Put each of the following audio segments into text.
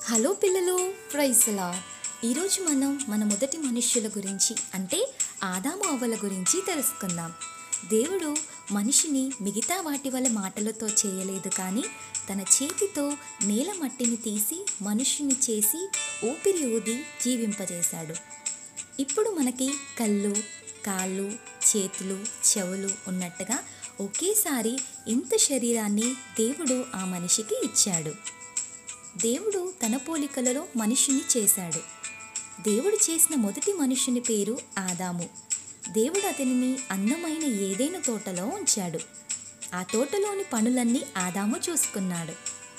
hello పిల్లలు ప్రైజ్లా ఈరోజు మనం మన మొదటి మనుష్యుల గురించి అంటే ఆదాము అవ్వల గురించి తెలుసుకుందాం దేవుడు మనిషిని మిగతా వాటి వల్ల మాటలతో చేయలేదు కానీ తన చేతితో నేల మట్టిని తీసి మనుషుని చేసి ఊపిరి ఊది జీవింపజేశాడు ఇప్పుడు మనకి కళ్ళు కాళ్ళు చేతులు చెవులు ఉన్నట్టుగా ఒకేసారి ఇంత శరీరాన్ని దేవుడు ఆ మనిషికి ఇచ్చాడు దేవుడు తన పోలికలలో మనిషిని చేశాడు దేవుడు చేసిన మొదటి మనుషుని పేరు ఆదాము దేవుడు అతనిని అందమైన ఏదైనా తోటలో ఉంచాడు ఆ తోటలోని పనులన్నీ ఆదాము చూసుకున్నాడు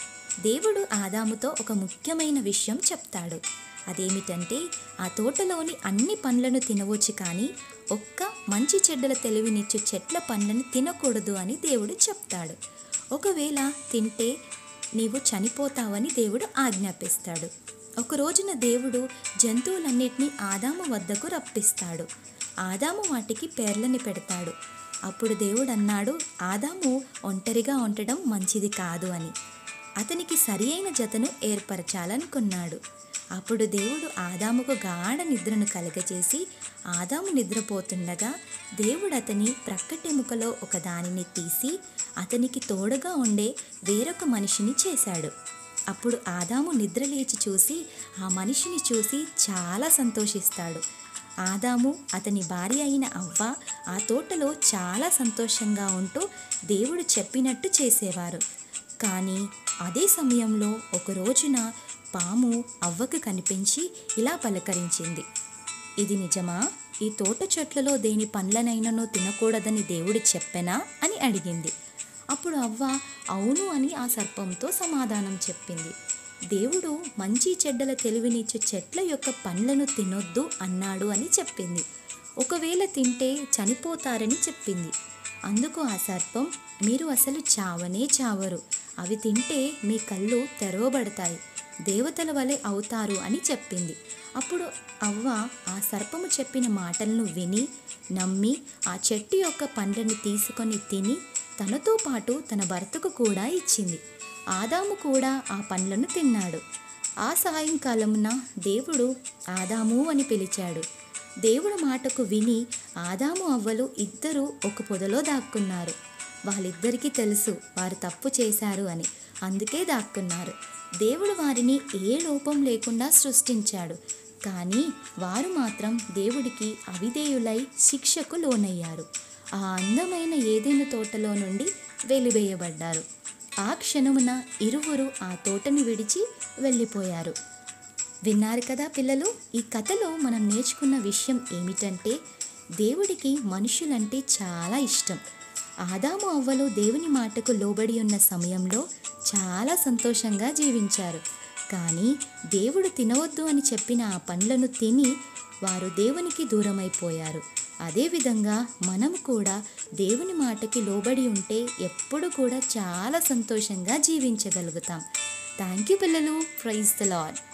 దేవుడు ఆదాముతో ఒక ముఖ్యమైన విషయం చెప్తాడు అదేమిటంటే ఆ తోటలోని అన్ని పండ్లను తినవచ్చు కానీ ఒక్క మంచి చెడ్డల తెలివినిచ్చు చెట్ల పండ్లను తినకూడదు అని దేవుడు చెప్తాడు ఒకవేళ తింటే నీవు చనిపోతావని దేవుడు ఆజ్ఞాపిస్తాడు ఒక రోజున దేవుడు జంతువులన్నిటినీ ఆదాము వద్దకు రప్పిస్తాడు ఆదాము వాటికి పేర్లని పెడతాడు అప్పుడు దేవుడు అన్నాడు ఆదాము ఒంటరిగా ఉండడం మంచిది కాదు అని అతనికి సరి అయిన జతను ఏర్పరచాలనుకున్నాడు అప్పుడు దేవుడు ఆదాముకు గాఢ నిద్రను కలగజేసి ఆదాము నిద్రపోతుండగా దేవుడు అతని ప్రక్కటెముకలో ఒక దానిని తీసి అతనికి తోడుగా ఉండే వేరొక మనిషిని చేశాడు అప్పుడు ఆదాము నిద్రలేచి చూసి ఆ మనిషిని చూసి చాలా సంతోషిస్తాడు ఆదాము అతని భార్య అయిన అవ్వ ఆ తోటలో చాలా సంతోషంగా ఉంటూ దేవుడు చెప్పినట్టు చేసేవారు కానీ అదే సమయంలో ఒక రోజున పాము అవ్వకు కనిపించి ఇలా పలకరించింది ఇది నిజమా ఈ తోట చెట్లలో దేని పండ్లనైనను తినకూడదని దేవుడు చెప్పెనా అని అడిగింది అప్పుడు అవ్వ అవును అని ఆ సర్పంతో సమాధానం చెప్పింది దేవుడు మంచి చెడ్డల తెలివినిచ్చే చెట్ల యొక్క పండ్లను తినొద్దు అన్నాడు అని చెప్పింది ఒకవేళ తింటే చనిపోతారని చెప్పింది అందుకు ఆ సర్పం మీరు అసలు చావనే చావరు అవి తింటే మీ కళ్ళు తెరవబడతాయి దేవతల వలె అవుతారు అని చెప్పింది అప్పుడు అవ్వ ఆ సర్పము చెప్పిన మాటలను విని నమ్మి ఆ చెట్టు యొక్క పండ్లను తీసుకొని తిని తనతో పాటు తన భర్తకు కూడా ఇచ్చింది ఆదాము కూడా ఆ పండ్లను తిన్నాడు ఆ సాయంకాలమున దేవుడు ఆదాము అని పిలిచాడు దేవుడు మాటకు విని ఆదాము అవ్వలు ఇద్దరూ ఒక పొదలో దాక్కున్నారు వాళ్ళిద్దరికీ తెలుసు వారు తప్పు చేశారు అని అందుకే దాక్కున్నారు దేవుడు వారిని ఏ లోపం లేకుండా సృష్టించాడు కానీ వారు మాత్రం దేవుడికి అవిధేయులై శిక్షకు లోనయ్యారు ఆ అందమైన ఏదైనా తోటలో నుండి వెలివేయబడ్డారు ఆ క్షణమున ఇరువురు ఆ తోటని విడిచి వెళ్ళిపోయారు విన్నారు కదా పిల్లలు ఈ కథలో మనం నేర్చుకున్న విషయం ఏమిటంటే దేవుడికి మనుషులంటే చాలా ఇష్టం ఆదాము అవ్వలు దేవుని మాటకు లోబడి ఉన్న సమయంలో చాలా సంతోషంగా జీవించారు కానీ దేవుడు తినవద్దు అని చెప్పిన ఆ పండ్లను తిని వారు దేవునికి దూరమైపోయారు అదేవిధంగా మనం కూడా దేవుని మాటకి లోబడి ఉంటే ఎప్పుడు కూడా చాలా సంతోషంగా జీవించగలుగుతాం థ్యాంక్ యూ పిల్లలు ప్రైజ్ ద లాడ్